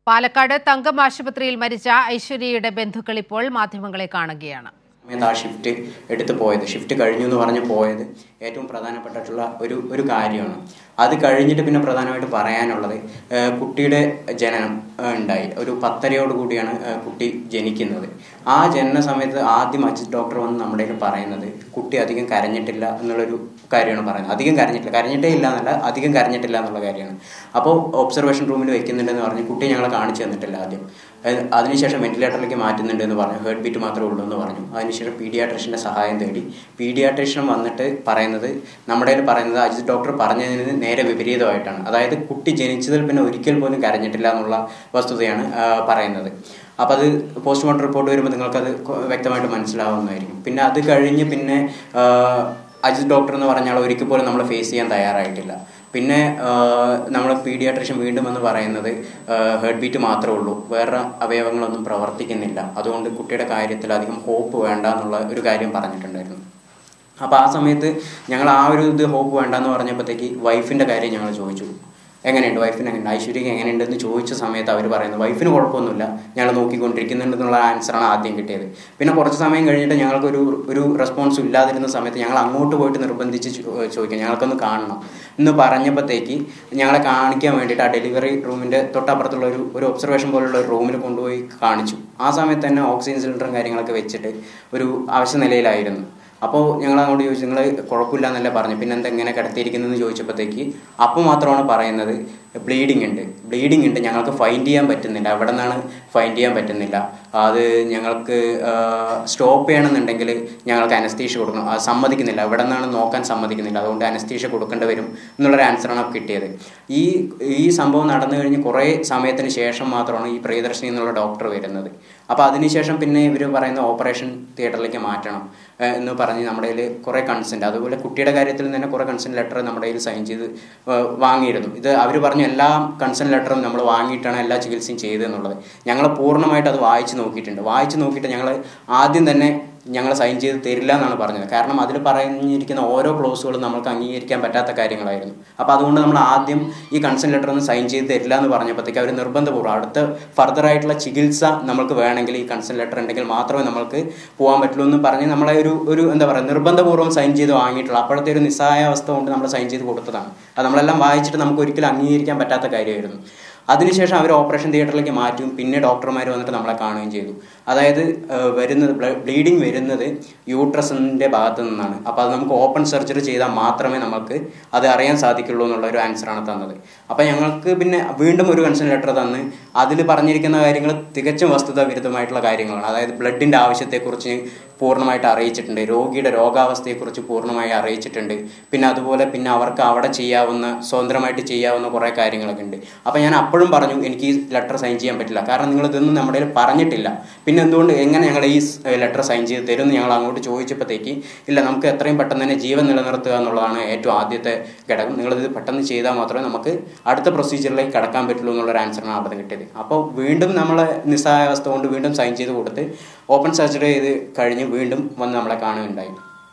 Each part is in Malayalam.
പാലക്കാട് തങ്കം ആശുപത്രിയിൽ മരിച്ച ഐശ്വര്യയുടെ ബന്ധുക്കൾ ഇപ്പോൾ മാധ്യമങ്ങളെ കാണുകയാണ് സമയത്ത് ആ ഷിഫ്റ്റ് എടുത്ത് പോയത് ഷിഫ്റ്റ് കഴിഞ്ഞു എന്ന് പറഞ്ഞ് പോയത് ഏറ്റവും പ്രധാനപ്പെട്ടിട്ടുള്ള ഒരു ഒരു കാര്യമാണ് അത് കഴിഞ്ഞിട്ട് പിന്നെ പ്രധാനമായിട്ട് പറയാനുള്ളത് ആ, കുട്ടിയുടെ ജനനം ആ, ഉണ്ടായി ഒരു പത്തരയോട് കൂടിയാണ് ആ, കുട്ടി ജനിക്കുന്നത് ആ ജനന സമയത്ത് ആദ്യം അജിത് ഡോക്ടർ വന്ന് നമ്മുടെ കയ്യിൽ പറയുന്നത് കുട്ടി അധികം കരഞ്ഞിട്ടില്ല എന്നുള്ളൊരു കാര്യമാണ് പറയുന്നത് അധികം കരഞ്ഞിട്ടില്ല കരഞ്ഞിട്ടേ ഇല്ല എന്നല്ല അധികം കരഞ്ഞിട്ടില്ല എന്നുള്ള കാര്യമാണ് അപ്പോൾ ഒബ്സർവേഷൻ റൂമിൽ വെക്കുന്നുണ്ടെന്ന് പറഞ്ഞ് കുട്ടി ഞങ്ങളെ കാണിച്ചു തന്നിട്ടില്ല ആദ്യം അത് അതിനുശേഷം വെന്റിലേറ്ററിലേക്ക് മാറ്റുന്നുണ്ട് എന്ന് പറഞ്ഞു ഹേർട്ട് ബീറ്റ് മാത്രമേ ഉള്ളൂ എന്ന് പറഞ്ഞു അതിനുശേഷം പീഡിയാട്രിഷ്യൻ്റെ സഹായം തേടി പീഡിയാട്രിഷ്യൻ വന്നിട്ട് പറയുന്നത് നമ്മുടെ കയ്യിൽ പറയുന്നത് അജിത് ഡോക്ടർ പറഞ്ഞതിന് നേരെ വിപരീതമായിട്ടാണ് അതായത് കുട്ടി ജനിച്ചതിൽ പിന്നെ ഒരിക്കൽ പോലും കരഞ്ഞിട്ടില്ല എന്നുള്ള വസ്തുതയാണ് ആ, പറയുന്നത് അപ്പോൾ അത് പോസ്റ്റ്മോർട്ടം റിപ്പോർട്ട് വരുമ്പോൾ നിങ്ങൾക്കത് കൊ- വ്യക്തമായിട്ട് മനസ്സിലാവുന്നതായിരിക്കും പിന്നെ അത് കഴിഞ്ഞ് പിന്നെ ആ, അജിത് ഡോക്ടർ എന്ന് പറഞ്ഞ ആൾ ഒരിക്കൽ പോലും നമ്മൾ ഫേസ് ചെയ്യാൻ തയ്യാറായിട്ടില്ല പിന്നെ നമ്മൾ പീഡിയാട്രിഷ്യൻ വീണ്ടും എന്ന് പറയുന്നത് ഹേർട്ട് ബീറ്റ് മാത്രമേ ഉള്ളൂ വേറെ അവയവങ്ങളൊന്നും പ്രവർത്തിക്കുന്നില്ല അതുകൊണ്ട് കുട്ടിയുടെ കാര്യത്തിൽ അധികം ഹോപ്പ് വേണ്ട എന്നുള്ള ഒരു കാര്യം പറഞ്ഞിട്ടുണ്ടായിരുന്നു അപ്പോൾ ആ സമയത്ത് ഞങ്ങൾ ആ ഒരു ഇത് ഹോപ്പ് വേണ്ടെന്ന് പറഞ്ഞപ്പോഴത്തേക്ക് വൈഫിൻ്റെ കാര്യം ഞങ്ങൾ ചോദിച്ചു എങ്ങനെയുണ്ട് വൈഫിന് എങ്ങനെയുണ്ട് ഐശ്വര്യക്ക് എങ്ങനെയുണ്ടെന്ന് ചോദിച്ച സമയത്ത് അവർ പറയുന്നത് വൈഫിന് കുഴപ്പമൊന്നുമില്ല ഞങ്ങൾ നോക്കിക്കൊണ്ടിരിക്കുന്നുണ്ടെന്നുള്ള ആൻസറാണ് ആദ്യം കിട്ടിയത് പിന്നെ കുറച്ച് സമയം കഴിഞ്ഞിട്ട് ഞങ്ങൾക്കൊരു ഒരു റെസ്പോൺസ് ഇല്ലാതിരുന്ന സമയത്ത് ഞങ്ങൾ അങ്ങോട്ട് പോയിട്ട് നിർബന്ധിച്ച് ചോ- ചോദിക്കാം ഞങ്ങൾക്കൊന്ന് കാണണം എന്ന് പറഞ്ഞപ്പോഴത്തേക്ക് ഞങ്ങളെ കാണിക്കാൻ വേണ്ടിയിട്ട് ആ ഡെലിവറി റൂമിൻ്റെ തൊട്ടപ്പുറത്തുള്ള ഒരു ഒരു ഒബ്സർവേഷൻ പോലുള്ള ഒരു റൂമിൽ കൊണ്ടുപോയി കാണിച്ചു ആ സമയത്ത് തന്നെ ഓക്സിജൻ സിലിണ്ടറും കാര്യങ്ങളൊക്കെ വെച്ചിട്ട് ഒരു ആവശ്യ നിലയിലായിരുന്നു അപ്പോൾ ഞങ്ങൾ അങ്ങോട്ട് ചോദിച്ചു നിങ്ങൾ കുഴപ്പമില്ല എന്നല്ലേ പറഞ്ഞു പിന്നെ എന്താ ഇങ്ങനെ കിടത്തിയിരിക്കുന്നതെന്ന് ചോദിച്ചപ്പോഴത്തേക്ക് അപ്പോൾ മാത്രമാണ് പറയുന്നത് ബ്ലീഡിങ് ഉണ്ട് ബ്ലീഡിങ് ഉണ്ട് ഞങ്ങൾക്ക് ഫൈൻഡ് ചെയ്യാൻ പറ്റുന്നില്ല എവിടെ നിന്നാണ് ഫൈൻഡ് ചെയ്യാൻ പറ്റുന്നില്ല അത് ഞങ്ങൾക്ക് സ്റ്റോപ്പ് ചെയ്യണമെന്നുണ്ടെങ്കിൽ ഞങ്ങൾക്ക് അനസ്തീഷ കൊടുക്കണം അത് സമ്മതിക്കുന്നില്ല എവിടെ നിന്നാണ് നോക്കാൻ സമ്മതിക്കുന്നില്ല അതുകൊണ്ട് അനസ്തീഷ കൊടുക്കേണ്ടി വരും എന്നുള്ളൊരു ആൻസറാണ് കിട്ടിയത് ഈ ഈ സംഭവം നടന്നു കഴിഞ്ഞ് കുറേ സമയത്തിന് ശേഷം മാത്രമാണ് ഈ പ്രിയദർശിനി എന്നുള്ള ഡോക്ടർ വരുന്നത് അപ്പോൾ അതിനുശേഷം പിന്നെ ഇവർ പറയുന്ന ഓപ്പറേഷൻ തിയേറ്ററിലേക്ക് മാറ്റണം ഏഹ് എന്ന് പറഞ്ഞ് നമ്മുടെ കയ്യിൽ കുറേ കൺസെൻറ്റ് അതുപോലെ കുട്ടിയുടെ കാര്യത്തിൽ തന്നെ കുറേ കൺസെൻറ്റ് ലെറ്റർ നമ്മുടെ കയ്യിൽ സൈൻ ചെയ്ത് ഏഹ് വാങ്ങിയിരുന്നു ഇത് അവർ പറഞ്ഞു എല്ലാ കൺസെൻറ്റ് ലെറ്ററും നമ്മൾ വാങ്ങിയിട്ടാണ് എല്ലാ ചികിത്സയും ചെയ്തതെന്നുള്ളത് ഞങ്ങൾ പൂർണ്ണമായിട്ട് അത് വായിച്ച് നോക്കിയിട്ടുണ്ട് വായിച്ച് നോക്കിയിട്ട് ഞങ്ങൾ ആദ്യം തന്നെ ഞങ്ങൾ സൈൻ ചെയ്ത് തരില്ല എന്നാണ് പറഞ്ഞത് കാരണം അതിൽ പറഞ്ഞിരിക്കുന്ന ഓരോ ക്ലോസുകളും നമുക്ക് അംഗീകരിക്കാൻ പറ്റാത്ത കാര്യങ്ങളായിരുന്നു അപ്പോൾ അതുകൊണ്ട് നമ്മൾ ആദ്യം ഈ കൺസെൻറ്റ് ലെറ്റർ ഒന്ന് സൈൻ ചെയ്ത് തരില്ല എന്ന് പറഞ്ഞപ്പോഴത്തേക്ക് അവർ നിർബന്ധപൂർവ്വം അടുത്ത ഫർദർ ആയിട്ടുള്ള ചികിത്സ നമ്മൾക്ക് വേണമെങ്കിൽ ഈ കൺസെൻറ്റ് ലെറ്റർ ഉണ്ടെങ്കിൽ മാത്രമേ നമ്മൾക്ക് പോകാൻ പറ്റുള്ളൂ എന്ന് പറഞ്ഞ് നമ്മളെ ഒരു ഒരു എന്താ പറയുക നിർബന്ധപൂർവ്വം സൈൻ ചെയ്ത് വാങ്ങിയിട്ടുള്ള അപ്പോഴത്തെ ഒരു നിസ്സഹായാവസ്ഥ കൊണ്ട് നമ്മൾ സൈൻ ചെയ്ത് കൊടുത്തതാണ് അത് നമ്മളെല്ലാം വായിച്ചിട്ട് നമുക്ക് ഒരിക്കലും അംഗീകരിക്കാൻ പറ്റാത്ത കാര്യമായിരുന്നു അതിനുശേഷം അവർ ഓപ്പറേഷൻ തിയേറ്ററിലേക്ക് മാറ്റും പിന്നെ ഡോക്ടർമാർ വന്നിട്ട് നമ്മളെ കാണുകയും ചെയ്തു അതായത് ഏഹ്, വരുന്നത് ബ്ലീഡിങ് വരുന്നത് യൂട്രസിൻ്റെ ഭാഗത്തു നിന്നാണ് അപ്പോൾ അത് നമുക്ക് ഓപ്പൺ സർജറി ചെയ്താൽ മാത്രമേ നമുക്ക് അത് അറിയാൻ സാധിക്കുള്ളൂ എന്നുള്ള ഒരു ആൻസറാണ് തന്നത് അപ്പോൾ ഞങ്ങൾക്ക് പിന്നെ വീണ്ടും ഒരു കൺസേൺ ലെറ്റർ തന്ന് അതിൽ പറഞ്ഞിരിക്കുന്ന കാര്യങ്ങൾ തികച്ചും വസ്തുത വിരുദ്ധമായിട്ടുള്ള കാര്യങ്ങളാണ് അതായത് ബ്ലഡിൻ്റെ ആവശ്യത്തെക്കുറിച്ച് പൂർണ്ണമായിട്ട് അറിയിച്ചിട്ടുണ്ട് രോഗിയുടെ രോഗാവസ്ഥയെക്കുറിച്ച് പൂർണ്ണമായി അറിയിച്ചിട്ടുണ്ട് പിന്നെ അതുപോലെ പിന്നെ അവർക്ക് അവിടെ ചെയ്യാവുന്ന സ്വതന്ത്രമായിട്ട് ചെയ്യാവുന്ന കുറേ കാര്യങ്ങളൊക്കെ ഉണ്ട് അപ്പോൾ ഞാൻ അപ്പോഴും പറഞ്ഞു എനിക്ക് ഈ ലെറ്റർ സൈൻ ചെയ്യാൻ പറ്റില്ല കാരണം നിങ്ങൾ ഇതൊന്നും നമ്മുടെ കയ്യിൽ പറഞ്ഞിട്ടില്ല പിന്നെ എന്തുകൊണ്ട് എങ്ങനെ ഞങ്ങൾ ഈ ലെറ്റർ സൈൻ ചെയ്ത് തരുമെന്ന് ഞങ്ങൾ അങ്ങോട്ട് ചോദിച്ചപ്പോഴത്തേക്ക് ഇല്ല നമുക്ക് എത്രയും പെട്ടെന്ന് തന്നെ ജീവൻ നിലനിർത്തുക എന്നുള്ളതാണ് ഏറ്റവും ആദ്യത്തെ ഘടകം നിങ്ങളിത് പെട്ടെന്ന് ചെയ്താൽ മാത്രമേ നമുക്ക് അടുത്ത പ്രൊസീജിയറിലേക്ക് കടക്കാൻ പറ്റുള്ളൂ എന്നുള്ളൊരു ആൻസറാണ് അവിടെ കിട്ടിയത് അപ്പോൾ വീണ്ടും നമ്മളെ നിസ്സഹായാവസ്ഥ കൊണ്ട് വീണ്ടും സൈൻ ചെയ്ത് കൊടുത്ത് ഓപ്പൺ സർജറി ചെയ്ത് കഴിഞ്ഞ് വീണ്ടും വന്ന് നമ്മളെ കാണുകയുണ്ടായി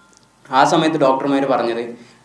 ആ സമയത്ത് ഡോക്ടർമാർ പറഞ്ഞത്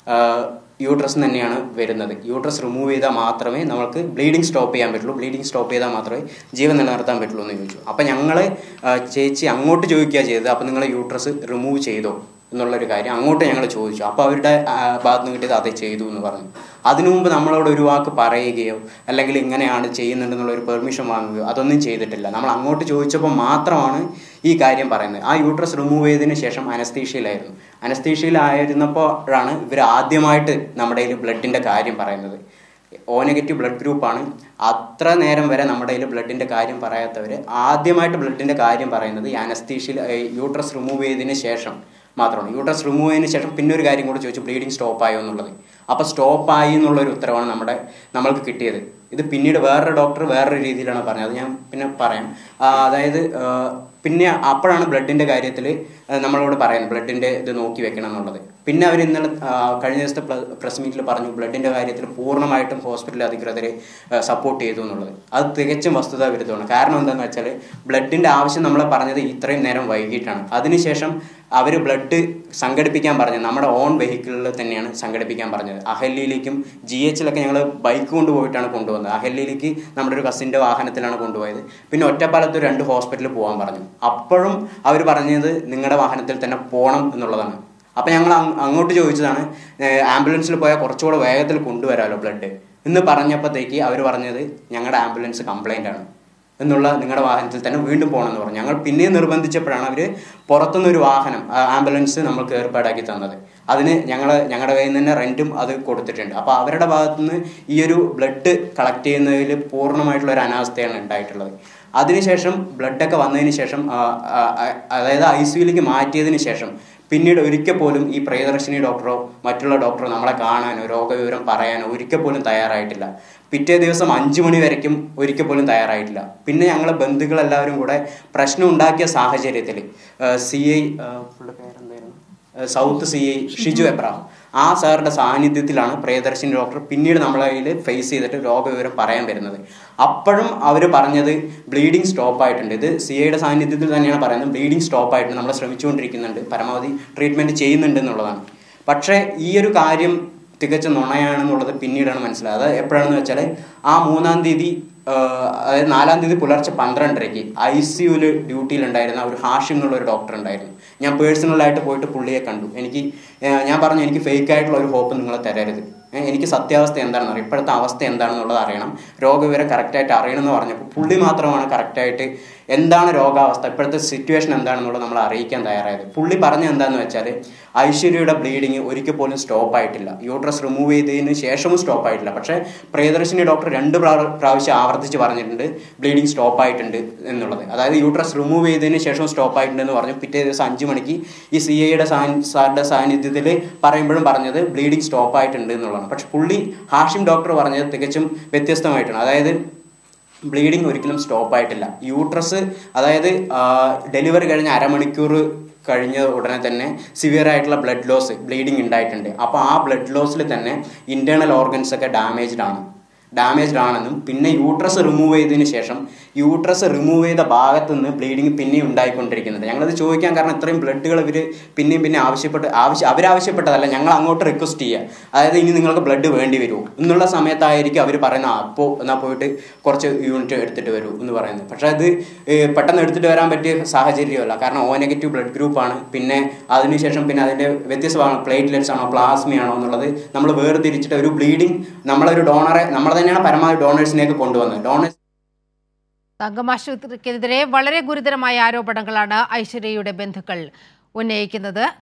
യൂട്രസ് തന്നെയാണ് വരുന്നത് യൂട്രസ് റിമൂവ് ചെയ്താൽ മാത്രമേ നമുക്ക് ബ്ലീഡിങ് സ്റ്റോപ്പ് ചെയ്യാൻ പറ്റുള്ളൂ ബ്ലീഡിങ് സ്റ്റോപ്പ് ചെയ്താൽ മാത്രമേ ജീവൻ നിലനിർത്താൻ പറ്റുള്ളൂ എന്ന് ചോദിച്ചു അപ്പം ഞങ്ങൾ ചേച്ചി അങ്ങോട്ട് ചോദിക്കുക ചെയ്തത് അപ്പം നിങ്ങൾ യൂട്രസ് റിമൂവ് ചെയ്തോ എന്നുള്ളൊരു കാര്യം അങ്ങോട്ട് ഞങ്ങൾ ചോദിച്ചു അപ്പോൾ അവരുടെ ആ, ഭാഗത്ത് നിന്ന് കിട്ടിയത് അത് ചെയ്തു എന്ന് പറഞ്ഞു അതിനു മുമ്പ് നമ്മളോട് ഒരു വാക്ക് പറയുകയോ അല്ലെങ്കിൽ ഇങ്ങനെയാണ് ചെയ്യുന്നുണ്ടെന്നുള്ള ഒരു പെർമിഷൻ വാങ്ങുകയോ അതൊന്നും ചെയ്തിട്ടില്ല നമ്മൾ അങ്ങോട്ട് ചോദിച്ചപ്പോൾ മാത്രമാണ് ഈ കാര്യം പറയുന്നത് ആ യൂട്രസ് റിമൂവ് ചെയ്തതിന് ശേഷം അനസ്തീഷ്യയിലായിരുന്നു അനസ്തീഷ്യയിലായിരുന്നപ്പോഴാണ് ഇവർ ആദ്യമായിട്ട് നമ്മുടെ കയ്യിൽ ബ്ലഡിൻ്റെ കാര്യം പറയുന്നത് ഓ നെഗറ്റീവ് ബ്ലഡ് ഗ്രൂപ്പാണ് അത്ര നേരം വരെ നമ്മുടെ കയ്യിൽ ബ്ലഡിൻ്റെ കാര്യം പറയാത്തവർ ആദ്യമായിട്ട് ബ്ലഡിൻ്റെ കാര്യം പറയുന്നത് ഈ അനസ്തീഷ്യയിൽ യൂട്രസ് റിമൂവ് ചെയ്തതിന് ശേഷം മാത്രമാണ് യൂട്രസ് റിമൂവ് ചെയ്തതിന് ശേഷം പിന്നെ ഒരു കാര്യം കൂടി ചോദിച്ചു ബ്ലീഡിങ് സ്റ്റോപ്പ് ആയോ എന്നുള്ളത് അപ്പോൾ സ്റ്റോപ്പ് ആയി എന്നുള്ള ഒരു ഉത്തരവാണ് നമ്മുടെ നമ്മൾക്ക് കിട്ടിയത് ഇത് പിന്നീട് വേറൊരു ഡോക്ടർ വേറൊരു രീതിയിലാണ് പറഞ്ഞത് അത് ഞാൻ പിന്നെ പറയാം ആ, അതായത് ആ, പിന്നെ അപ്പോഴാണ് ബ്ലഡിൻ്റെ കാര്യത്തിൽ നമ്മളോട് പറയുന്നത് ബ്ലഡിൻ്റെ ഇത് നോക്കി വെക്കണം എന്നുള്ളത് പിന്നെ അവർ ഇന്നലെ ആ, കഴിഞ്ഞ ദിവസത്തെ പ്രസ് മീറ്റിൽ പറഞ്ഞു ബ്ലഡിൻ്റെ കാര്യത്തിൽ പൂർണ്ണമായിട്ടും ഹോസ്പിറ്റൽ അധികൃതർ സപ്പോർട്ട് ചെയ്തു എന്നുള്ളത് അത് തികച്ചും വസ്തുതാ വിരുദ്ധമാണ് കാരണം എന്താണെന്ന് വെച്ചാൽ ബ്ലഡിൻ്റെ ആവശ്യം നമ്മളെ പറഞ്ഞത് ഇത്രയും നേരം വൈകിട്ടാണ് അതിനുശേഷം അവർ ബ്ലഡ് സംഘടിപ്പിക്കാൻ പറഞ്ഞത് നമ്മുടെ ഓൺ വെഹിക്കിളിൽ തന്നെയാണ് സംഘടിപ്പിക്കാൻ പറഞ്ഞത് അഹല്യയിലേക്കും ജി എച്ചിലൊക്കെ ഞങ്ങൾ ബൈക്ക് കൊണ്ടുപോയിട്ടാണ് കൊണ്ടുവന്നത് അഹല്യയിലേക്ക് നമ്മുടെ ഒരു കസിൻ്റെ വാഹനത്തിലാണ് കൊണ്ടുപോയത് പിന്നെ ഒറ്റപ്പാലത്ത് രണ്ട് ഹോസ്പിറ്റലിൽ പോകാൻ പറഞ്ഞു അപ്പോഴും അവർ പറഞ്ഞത് നിങ്ങളുടെ വാഹനത്തിൽ തന്നെ പോകണം എന്നുള്ളതാണ് അപ്പം ഞങ്ങൾ അങ് അങ്ങോട്ട് ചോദിച്ചതാണ് ഏഹ് ആംബുലൻസിൽ പോയാൽ കുറച്ചുകൂടെ വേഗത്തിൽ കൊണ്ടുവരാമല്ലോ ബ്ലഡ് എന്ന് പറഞ്ഞപ്പോഴത്തേക്ക് അവർ പറഞ്ഞത് ഞങ്ങളുടെ ആംബുലൻസ് കംപ്ലൈൻ്റ് ആണ് എന്നുള്ള നിങ്ങളുടെ വാഹനത്തിൽ തന്നെ വീണ്ടും പോകണമെന്ന് പറഞ്ഞു ഞങ്ങൾ പിന്നെയും നിർബന്ധിച്ചപ്പോഴാണ് അവർ പുറത്തുനിന്ന് ഒരു വാഹനം ആ, ആംബുലൻസ് നമ്മൾക്ക് ഏർപ്പാടാക്കി തന്നത് അതിന് ഞങ്ങൾ ഞങ്ങളുടെ കയ്യിൽ നിന്ന് തന്നെ റെൻറ്റും അത് കൊടുത്തിട്ടുണ്ട് അപ്പോൾ അവരുടെ ഭാഗത്തുനിന്ന് ഈ ഒരു ബ്ലഡ് കളക്ട് ചെയ്യുന്നതിൽ പൂർണ്ണമായിട്ടുള്ള ഒരു അനാവസ്ഥയാണ് ഉണ്ടായിട്ടുള്ളത് അതിനുശേഷം ബ്ലഡൊക്കെ വന്നതിന് ശേഷം ആ, ആ, ആ, അതായത് ഐ സിയിലേക്ക് മാറ്റിയതിന് ശേഷം പിന്നീട് ഒരിക്കൽ പോലും ഈ പ്രിയദർശിനി ഡോക്ടറോ മറ്റുള്ള ഡോക്ടറോ നമ്മളെ കാണാനോ രോഗവിവരം പറയാനോ ഒരിക്കൽ പോലും തയ്യാറായിട്ടില്ല പിറ്റേ ദിവസം അഞ്ചു മണി വരയ്ക്കും ഒരിക്കൽ പോലും തയ്യാറായിട്ടില്ല പിന്നെ ഞങ്ങളെ ബന്ധുക്കളെല്ലാവരും കൂടെ പ്രശ്നം ഉണ്ടാക്കിയ സാഹചര്യത്തിൽ സി ഐ പേരെന്തായിരുന്നു ഏഹ് south C I Shiju Abraham ആ സാറിന്റെ സാന്നിധ്യത്തിലാണ് പ്രിയദർശിനി ഡോക്ടർ പിന്നീട് നമ്മളെ കയ്യിൽ ഫേസ് ചെയ്തിട്ട് രോഗവിവരം പറയാൻ വരുന്നത് അപ്പോഴും അവർ പറഞ്ഞത് ബ്ലീഡിങ് സ്റ്റോപ്പ് ആയിട്ടുണ്ട് ഇത് സി ഐയുടെ സാന്നിധ്യത്തിൽ തന്നെയാണ് പറയുന്നത് ബ്ലീഡിങ് സ്റ്റോപ്പ് ആയിട്ടുണ്ട് നമ്മൾ ശ്രമിച്ചുകൊണ്ടിരിക്കുന്നുണ്ട് പരമാവധി ട്രീറ്റ്മെന്റ് ചെയ്യുന്നുണ്ട് എന്നുള്ളതാണ് പക്ഷേ ഈ ഒരു കാര്യം തികച്ച നുണയാണെന്നുള്ളത് പിന്നീടാണ് മനസ്സിലായത് അത് എപ്പോഴാണെന്ന് വെച്ചാൽ ആ മൂന്നാം തീയതി ആഹ് അതായത് നാലാം തീയതി പുലർച്ചെ പന്ത്രണ്ടരയ്ക്ക് ഐ സി യുവിൽ ഡ്യൂട്ടിയിലുണ്ടായിരുന്ന ഒരു ഹാഷിം എന്നുള്ള ഒരു ഡോക്ടർ ഉണ്ടായിരുന്നു ഞാൻ പേഴ്സണലായിട്ട് പോയിട്ട് പുള്ളിയെ കണ്ടു എനിക്ക് ഏഹ് ഞാൻ പറഞ്ഞു എനിക്ക് ഫേക്ക് ആയിട്ടുള്ള ഒരു ഹോപ്പ് നിങ്ങൾ തരരുത് ഏഹ് എനിക്ക് സത്യാവസ്ഥ എന്താണെന്ന് അറിയാം ഇപ്പോഴത്തെ അവസ്ഥ എന്താണെന്നുള്ളത് അറിയണം രോഗവിവരം കറക്റ്റായിട്ട് അറിയണം എന്ന് പറഞ്ഞപ്പോൾ പുള്ളി മാത്രമാണ് കറക്റ്റായിട്ട് എന്താണ് രോഗാവസ്ഥ ഇപ്പോഴത്തെ സിറ്റുവേഷൻ എന്താണെന്നുള്ളത് നമ്മൾ അറിയിക്കാൻ തയ്യാറായത് പുള്ളി പറഞ്ഞ എന്താണെന്ന് വെച്ചാൽ ഐശ്വര്യയുടെ ബ്ലീഡിങ് ഒരിക്കൽ പോലും സ്റ്റോപ്പ് ആയിട്ടില്ല യൂട്രസ് റിമൂവ് ചെയ്തതിന് ശേഷവും സ്റ്റോപ്പ് ആയിട്ടില്ല പക്ഷേ പ്രിയദർശിനി ഡോക്ടർ രണ്ട് പ്രാവ- പ്രാവശ്യം ആവർത്തിച്ച് പറഞ്ഞിട്ടുണ്ട് ബ്ലീഡിങ് സ്റ്റോപ്പ് ആയിട്ടുണ്ട് എന്നുള്ളത് അതായത് യൂട്രസ് റിമൂവ് ചെയ്തതിന് ശേഷം സ്റ്റോപ്പ് ആയിട്ടുണ്ട് എന്ന് പറഞ്ഞു പിറ്റേ ദിവസം അഞ്ച് മണിക്ക് ഈ സി ഐയുടെ സാറിന്റെ സാന്നിധ്യത്തിൽ പറയുമ്പോഴും പറഞ്ഞത് ബ്ലീഡിങ് സ്റ്റോപ്പ് ആയിട്ടുണ്ട് എന്നുള്ളതാണ് പക്ഷെ പുള്ളി ഹാഷിം ഡോക്ടർ പറഞ്ഞത് തികച്ചും വ്യത്യസ്തമായിട്ടാണ് അതായത് ബ്ലീഡിങ് ഒരിക്കലും സ്റ്റോപ്പ് ആയിട്ടില്ല യൂട്രസ് അതായത് ഡെലിവറി കഴിഞ്ഞ അരമണിക്കൂർ കഴിഞ്ഞ ഉടനെ തന്നെ സിവിയർ ആയിട്ടുള്ള ബ്ലഡ് ലോസ് ബ്ലീഡിങ് ഉണ്ടായിട്ടുണ്ട് അപ്പോൾ ആ ബ്ലഡ് ലോസിൽ തന്നെ ഇന്റേണൽ ഓർഗൻസ് ഒക്കെ ഡാമേജ്ഡ് ആണ് ഡാമേജ്ഡ് ആണെന്നും പിന്നെ യൂട്രസ് റിമൂവ് ചെയ്തതിന് ശേഷം യൂട്രസ് റിമൂവ് ചെയ്ത ഭാഗത്തു നിന്ന് ബ്ലീഡിങ് പിന്നെയും ഉണ്ടായിക്കൊണ്ടിരിക്കുന്നുണ്ട് ഞങ്ങളത് ചോദിക്കാൻ കാരണം ഇത്രയും ബ്ലഡുകൾ ഇവർ പിന്നെയും പിന്നെ ആവശ്യപ്പെട്ട് ആവശ്യം അവരാവശ്യപ്പെട്ടതല്ല ഞങ്ങൾ അങ്ങോട്ട് റിക്വസ്റ്റ് ചെയ്യുക അതായത് ഇനി നിങ്ങൾക്ക് ബ്ലഡ് വേണ്ടി വരുമോ എന്നുള്ള സമയത്തായിരിക്കും അവർ പറയുന്നത് അപ്പോൾ എന്നാൽ പോയിട്ട് കുറച്ച് യൂണിറ്റ് എടുത്തിട്ട് വരൂ എന്ന് പറയുന്നത് പക്ഷേ അത് ഏഹ്, പെട്ടെന്ന് എടുത്തിട്ട് വരാൻ പറ്റിയ സാഹചര്യമല്ല കാരണം ഓ നെഗറ്റീവ് ബ്ലഡ് ഗ്രൂപ്പാണ് പിന്നെ അതിനുശേഷം പിന്നെ അതിൻ്റെ വ്യത്യസ്തമാണ് പ്ലേറ്റ്ലെറ്റ്സ് ആണോ പ്ലാസ്മയാണോ എന്നുള്ളത് നമ്മൾ വേർതിരിച്ചിട്ട് ഒരു ബ്ലീഡിങ് നമ്മളൊരു ഡോണറെ നമ്മൾ തന്നെയാണ് പരമാവധി ഡോണേഴ്സിനെയൊക്കെ കൊണ്ടുവന്നത് ഡോണേഴ്സ് തങ്കമാശുപത്രിക്കെതിരെ വളരെ ഗുരുതരമായ ആരോപണങ്ങളാണ് ഐശ്വര്യയുടെ ബന്ധുക്കൾ ഉന്നയിക്കുന്നത്